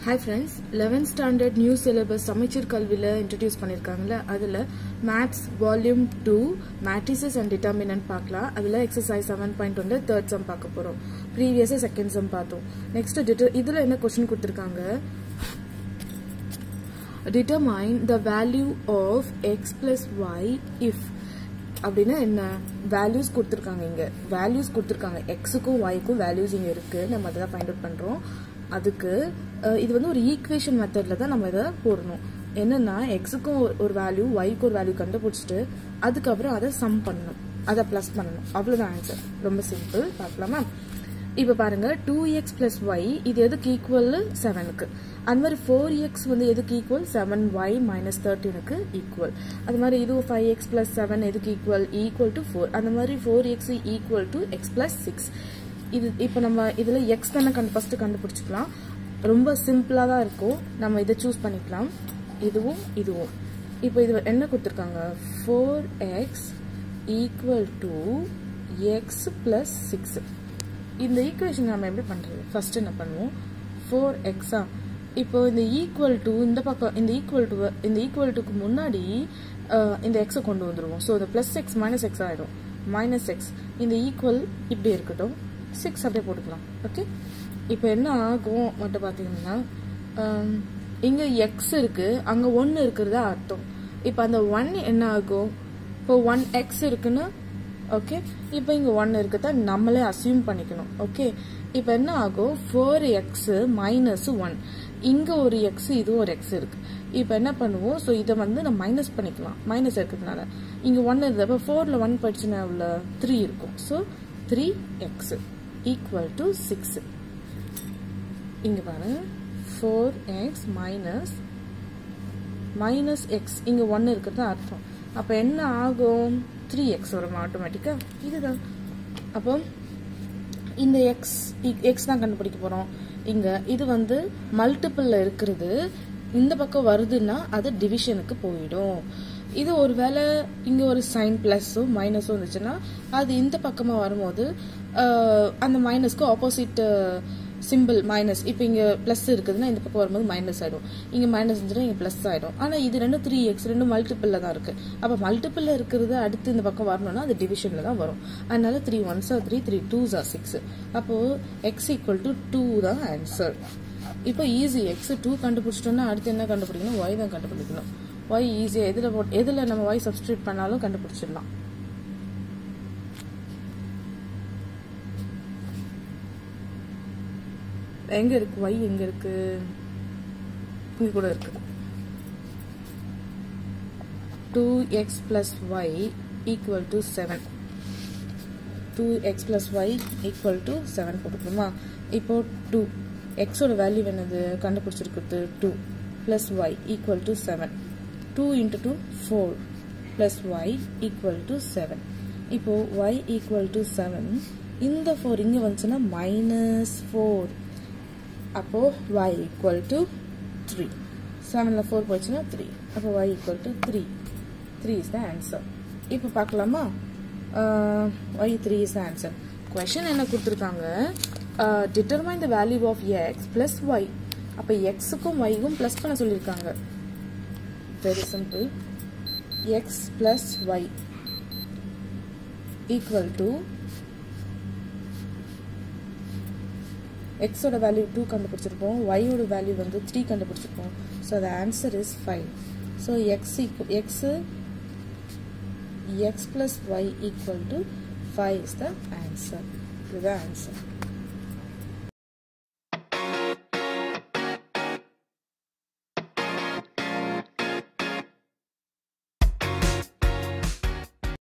hi friends eleventh standard new syllabus Samacheer கல்வியில் introduce பண்ணியிருக்காங்கல்ல அதில் maths volume two matrices and determinant பார்க்கலாம் அதில் எக்ஸசைஸ் செவன் பாயிண்ட் ஒன்ல தேர்ட் சம் பார்க்க போகிறோம் ப்ரீவியஸாக செகண்ட் சம் பார்த்தோம் நெக்ஸ்ட் டிட்டர் இதில் என்ன கொஸ்டின் கொடுத்துருக்காங்க determine the value of x plus y if அப்படின்னா என்ன வேல்யூஸ் கொடுத்துருக்காங்க இங்க வேல்யூஸ் கொடுத்துருக்காங்க எக்ஸுக்கும் ஒய்க்கும் வேல்யூஸ் இங்க இருக்கு நம்ம அதை தான் ஃபைண்ட் அவுட் பண்றோம் அதுக்கு அஹ், இது வந்து ஒரு ஈக்குவேஷன் மெத்தட்ல தான் நம்ம இதை போடணும் என்னன்னா எக்ஸுக்கும் ஒரு வேல்யூ ஒய்க்கு ஒரு வேல்யூ கண்டுபிடிச்சிட்டு அதுக்கப்புறம் அதை சம் பண்ணணும் அதை ப்ளஸ் பண்ணணும் அவ்வளோதான் ஆன்சர் ரொம்ப சிம்பிள் பார்க்கலாமா இப்போ பாருங்க டூ எக்ஸ் பிளஸ் ஒய் இது எதுக்கு ஈக்குவல் செவனுக்கு அந்த மாதிரி ஃபோர் எக்ஸ் வந்து எதுக்கு ஈக்குவல் செவன் ஒய் மைனஸ் தேர்ட்டீனுக்கு ஈக்குவல் அது மாதிரி இதுவும் ஃபைவ் எக்ஸ் பிளஸ் செவன் எதுக்கு ஈக்குவல் ஈக்குவல் டு ஃபோர் அந்த மாதிரி four X equal to X plus six இது இப்போ நம்ம இதில் எக்ஸ் தானே கண்டு ஃபஸ்ட்டு கண்டுபிடிச்சிக்கலாம் ரொம்ப சிம்பிளாக தான் இருக்கும் நம்ம இதை சூஸ் பண்ணிக்கலாம் இதுவும் இதுவும் இப்போ இது என்ன கொடுத்துருக்காங்க four X equal to X plus six இந்த ஈக்குவேஷன் நம்ம எப்படி பண்றது ஃபர்ஸ்ட் என்ன பண்ணுவோம் ஃபோர் எக்ஸா இப்போ இந்த ஈக்குவல் டு இந்த பக்கம் இந்த ஈக்குவல் டு இந்த ஈக்குவல் டுக்கு முன்னாடி அஹ், இந்த எக்ஸை கொண்டு வந்துருவோம் ஸோ இந்த ப்ளஸ் எக்ஸ் மைனஸ் எக்ஸ் ஆகிடும் மைனஸ் எக்ஸ் இந்த ஈக்குவல் இப்படி இருக்கட்டும் சிக்ஸ் அப்படியே போட்டுக்கலாம் ஓகே இப்போ என்ன ஆகும் மட்டும் பார்த்தீங்கன்னா அஹ், இங்க எக்ஸ் இருக்கு அங்க ஒன்று இருக்கிறதா அர்த்தம் இப்போ அந்த ஒன் என்ன ஆகும் இப்போ ஒன் எக்ஸ் இருக்குன்னு ஓகே இப்போ இங்கே ஒன் இருக்குதா நம்மளே அசியூம் பண்ணிக்கணும் ஓகே இப்போ என்ன ஆகும் ஃபோர் எக்ஸ் மைனஸ் ஒன் இங்கே ஒரு எக்ஸ் இது ஒரு எக்ஸ் இருக்கு இப்போ என்ன பண்ணுவோம் ஸோ இதை வந்து நம்ம மைனஸ் பண்ணிக்கலாம் மைனஸ் இருக்கிறதுனால இங்கே ஒன் இருந்தப்போ ஃபோரில் ஒன் படிச்சுனா உள்ள த்ரீ இருக்கும் so three X equal to six இங்கே பாருங்க four X minus minus X இங்கே ஒன்று இருக்கிறது தான் அர்த்தம் அப்போ என்ன ஆகும் த்ரீ எக்ஸ் வரும் ஆட்டோமேட்டிக்காக இதுதான் அப்போ இந்த எக்ஸ் எக்ஸ் தான் கண்டுபிடிக்க போகிறோம் இங்கே இது வந்து மல்டிப்பிளில் இருக்கிறது இந்த பக்கம் வருதுன்னா அது டிவிஷனுக்கு போயிடும் இது ஒருவேளை இங்கே ஒரு சைன் ப்ளஸ்ஸும் மைனஸும் இருந்துச்சுன்னா அது இந்த பக்கமாக வரும்போது அஹ், அந்த மைனஸ்க்கு ஆப்போசிட் சிம்பிள் மைனஸ் இப்போ இங்கே ப்ளஸ் இருக்குதுன்னா இந்த பக்கம் வரும்போது மைனஸ் ஆகிடும் இங்கே மைனஸ் இருந்துச்சுன்னா இங்கே ப்ளஸ் ஆகிடும் ஆனால் இது ரெண்டும் த்ரீ எக்ஸ் ரெண்டும் மல்டிப்பிளில் தான் இருக்குது அப்போ மல்டிப்பிளில் இருக்கிறது அடுத்து இந்த பக்கம் வரணும்னா அது டிவிஷனில் தான் வரும் அதனால three ones are three three twos are six அப்போது எக்ஸ் ஈக்குவல் டு டூ தான் ஆன்சர் இப்போ ஈஸி எக்ஸ் டூ கண்டுபிடிச்சிட்டோம்னா அடுத்து என்ன கண்டுபிடிக்கணும் ஒய் தான் கண்டுபிடிக்கணும் ஒய் ஈஸியாக எதில் போட் எதில் நம்ம ஒய் சப்ஸ்டியூட் பண்ணாலும் கண்டுபிடிச்சிடலாம் எங்க இருக்கு ஒய் எங்க இருக்கு இங்க கூட இருக்கு two X plus Y equal to seven two X plus Y equal to seven போட்டுக்கணுமா இப்போ டூ எக்ஸோட வேல்யூ என்னது கண்டுபிடிச்சிருக்குது two plus Y equal to seven two into two four plus Y equal to seven இப்போ Y equal to seven இந்த four இங்கே வந்துச்சுன்னா minus four அப்போ y ஈக்குவல் டு த்ரீ செவனில் ஃபோர் போச்சுன்னா த்ரீ அப்போ y equal to three three is the answer இப்போ பார்க்கலாமா y three is the answer question என்ன கொடுத்துருக்காங்க determine the value of X plus Y அப்போ எக்ஸுக்கும் ஒய்க்கும் ப்ளஸ் பண்ண சொல்லியிருக்காங்க very simple X plus Y equal to எக்ஸோட வேல்யூ டூ கண்டுபிடிச்சிருப்போம் ஒய்யோட வேல்யூ வந்து த்ரீ கண்டுபிடிச்சிருப்போம் so the answer is five so X equal X X plus Y equal to five is the answer இதுதான் ஆன்சர்